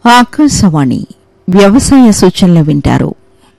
ఆకాశవాణి వ్యవసాయ సూచనలు వింటారు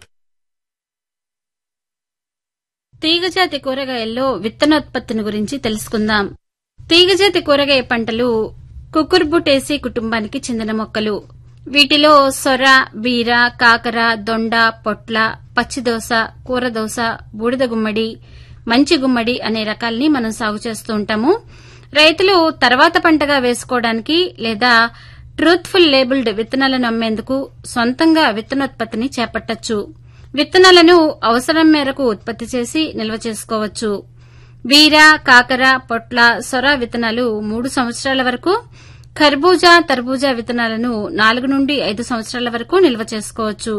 తీగజాతి కూరగాయల్లో విత్తనోత్పత్తిని గురించి తెలుసుకుందాం తీగజాతి కూరగాయ పంటలు కుకుర్బుటేసి కుటుంబానికి చెందిన మొక్కలు వీటిలో సొర బీర కాకర దొండ పొట్ల పచ్చిదోస కూరదోస బూడిద గుమ్మడి మంచి గుమ్మడి అనే రకాల్ని మనం సాగు చేస్తూ ఉంటాము రైతులు తర్వాత పంటగా వేసుకోవడానికి లేదా ట్రూత్ఫుల్ లేబుల్డ్ విత్తనాలను అమ్మేందుకు సొంతంగా విత్తనోత్పత్తిని చేపట్టొచ్చు విత్తనాలను అవసరం మేరకు ఉత్పత్తి చేసి నిల్వ చేసుకోవచ్చు బీర కాకర పొట్ల సొర విత్తనాలు మూడు సంవత్సరాల వరకు ఖర్బూజా తర్బూజా విత్తనాలను నాలుగు నుండి ఐదు సంవత్సరాల వరకు నిల్వ చేసుకోవచ్చు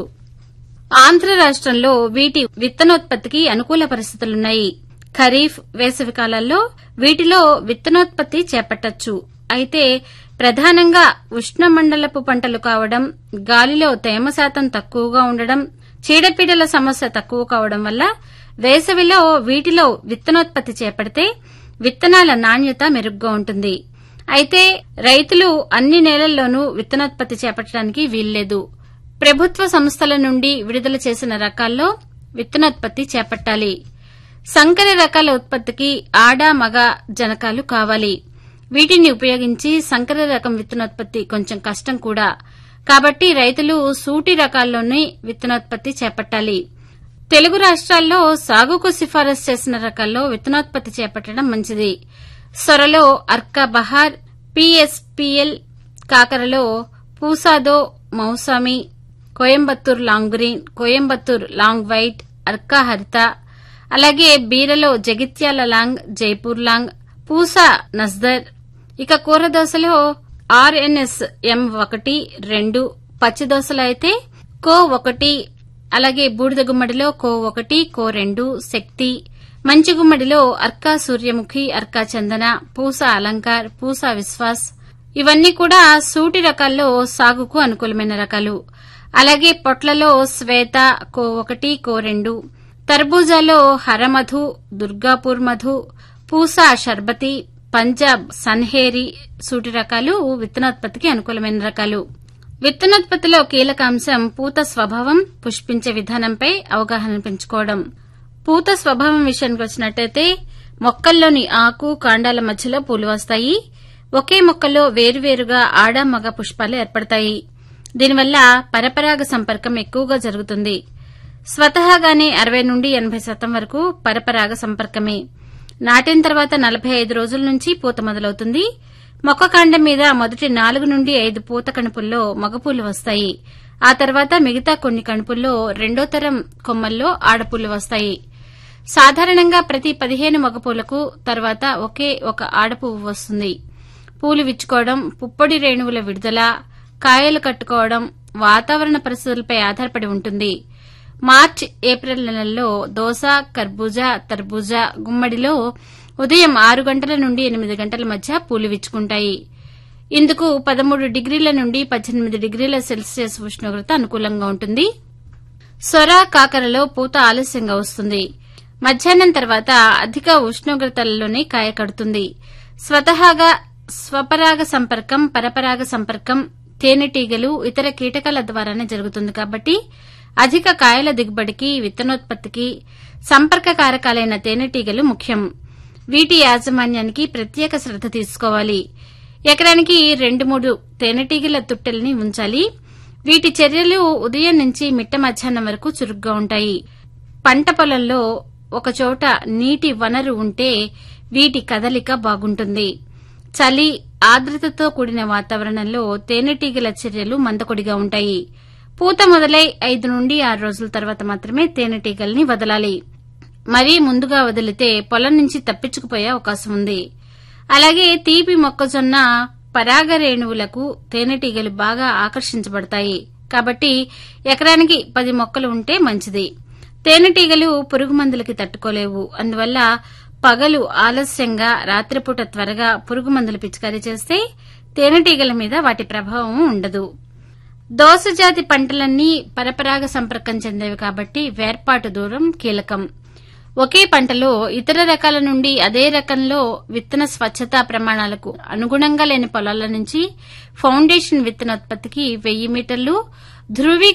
ఆంధ్ర రాష్ట్రంలో వీటి విత్తనోత్పత్తికి అనుకూల పరిస్థితులున్నాయి ఖరీఫ్ వేసవి కాలాల్లో వీటిలో విత్తనోత్పత్తి చేపట్టొచ్చు అయితే ప్రధానంగా ఉష్ణమండలపు పంటలు కావడం గాలిలో తేమ శాతం తక్కువగా ఉండడం చీడపీడల సమస్య తక్కువ కావడం వల్ల వేసవిలో వీటిలో విత్తనోత్పత్తి చేపడితే విత్తనాల నాణ్యత మెరుగ్గా ఉంటుంది అయితే రైతులు అన్ని నేలల్లోనూ విత్తనోత్పత్తి చేపట్టడానికి వీల్లేదు ప్రభుత్వ సంస్థల నుండి విడుదల చేసిన రకాల్లో విత్తనోత్పత్తి చేపట్టాలి సంకర రకాల ఉత్పత్తికి ఆడ మగ జనకాలు కావాలి వీటిని ఉపయోగించి సంకర రకం విత్తనోత్పత్తి కొంచెం కష్టం కూడా కాబట్టి రైతులు సూటి రకాల్లోనే విత్తనోత్పత్తి చేపట్టాలి తెలుగు రాష్ట్రాల్లో సాగుకు సిఫారసు చేసిన రకాల్లో విత్తనోత్పత్తి చేపట్టడం మంచిది సొరలో అర్కా బహార్ పిఎస్పిఎల్ కాకరలో Pusa Do Mausami Coimbatore long green Coimbatore long white Arka Harita అలాగే బీరలో జగిత్యాల లాంగ్ జైపూర్ లాంగ్ పూసా నస్దర్ ఇక కూర దోశలో ఆర్ఎన్ఎస్ ఎం ఒకటి రెండు పచ్చి దోశలు అయితే కో ఒకటి అలాగే బూడిద గుమ్మడిలో కో ఒకటి కో రెండు శక్తి మంచి గుమ్మడిలో అర్కా సూర్యముఖి అర్కా చందన పూస అలంకార్ పూస విశ్వాస్ ఇవన్నీ కూడా సూటి రకాల్లో సాగుకు అనుకూలమైన రకాలు అలాగే పొట్లలో శ్వేత కో ఒకటి కో రెండు తర్బూజాలో హరమధు దుర్గాపూర్ మధు పూసా షర్బతి పంజాబ్ సన్హేరి సూటి రకాలు విత్తనోత్పత్తికి అనుకూలమైన రకాలు విత్తనోత్పత్తిలో కీలక అంశం పూత స్వభావం పుష్పించే విధానంపై అవగాహన పెంచుకోవడం పూత స్వభావం విషయానికి వచ్చినట్టయితే మొక్కల్లోని ఆకు కాండాల మధ్యలో పూలు వస్తాయి ఒకే మొక్కలో వేరువేరుగా ఆడ మగ పుష్పాలు ఏర్పడతాయి దీనివల్ల పరపరాగ సంపర్కం ఎక్కువగా జరుగుతుంది స్వతహాగానే అరవై నుండి ఎనబై శాతం వరకు పరపరాగ సంపర్కమే నాటిన తర్వాత నలభై ఐదు రోజుల నుంచి పూత మొదలవుతుంది మొక్క కాండం మీద మొదటి నాలుగు నుండి ఐదు పూత కణుపుల్లో మగపూలు వస్తాయి ఆ తర్వాత మిగతా కొన్ని కణుపుల్లో రెండో తరం కొమ్మల్లో ఆడపూలు వస్తాయి సాధారణంగా ప్రతి పదిహేను మగపూలకు తర్వాత ఒకే ఒక ఆడపువ్వు వస్తుంది పూలు విచ్చుకోవడం పుప్పొడి రేణువుల విడుదల కాయలు కట్టుకోవడం వాతావరణ పరిస్థితులపై ఆధారపడి ఉంటుంది మార్చ్ ఏప్రిల్ నెలల్లో దోస కర్బూజా తర్బూజా గుమ్మడిలో ఉదయం ఆరు గంటల నుండి ఎనిమిది గంటల మధ్య పూలు విచ్చుకుంటాయి ఇందుకు పదమూడు డిగ్రీల నుండి పద్దెనిమిది డిగ్రీల సెల్సియస్ ఉష్ణోగ్రత అనుకూలంగా ఉంటుంది సొర కాకరలో పూత ఆలస్యంగా వస్తుంది మధ్యాహ్నం తర్వాత అధిక ఉష్ణోగ్రతలలోనే కాయ కడుతుంది స్వతహాగా స్వపరాగ సంపర్కం పరపరాగ సంపర్కం తేనెటీగలు ఇతర కీటకాల ద్వారానే జరుగుతుంది కాబట్టి అధిక కాయల దిగుబడికి విత్తనోత్పత్తికి సంపర్క కారకాలైన తేనెటీగలు ముఖ్యం వీటి యాజమాన్యానికి ప్రత్యేక శ్రద్ద తీసుకోవాలి ఎకరానికి రెండు మూడు తేనెటీగల తుట్టెల్ని ఉంచాలి వీటి చర్యలు ఉదయం నుంచి మిట్ట మధ్యాహ్నం వరకు చురుగ్గా ఉంటాయి పంట పొలంలో ఒకచోట నీటి వనరు ఉంటే వీటి కదలిక బాగుంటుంది చలి ఆర్ద్రతతో కూడిన వాతావరణంలో తేనెటీగల చర్యలు మందకొడిగా ఉంటాయి పూత మొదలై ఐదు నుండి ఆరు రోజుల తర్వాత మాత్రమే తేనెటీగల్ని వదలాలి మరీ ముందుగా వదిలితే పొలం నుంచి తప్పించుకుపోయే అవకాశం ఉంది అలాగే తీపి మొక్కజొన్న పరాగ రేణువులకు తేనెటీగలు బాగా ఆకర్షించబడతాయి కాబట్టి ఎకరానికి పది మొక్కలు ఉంటే మంచిది తేనెటీగలు పురుగు మందులకి తట్టుకోలేవు అందువల్ల పగలు ఆలస్యంగా రాత్రిపూట త్వరగా పురుగు మందులు పిచికారీ చేస్తే తేనెటీగల మీద వాటి ప్రభావం ఉండదు దోస జాతి పంటలన్నీ పరపరాగ సంపర్కం చెందేవి కాబట్టి వేర్పాటు దూరం కీలకం ఒకే పంటలో ఇతర రకాల నుండి అదే రకంలో విత్తన స్వచ్ఛతా ప్రమాణాలకు అనుగుణంగా లేని పొలాల నుంచి ఫౌండేషన్ విత్తనోత్పత్తికి వెయ్యి మీటర్లు ధృవీ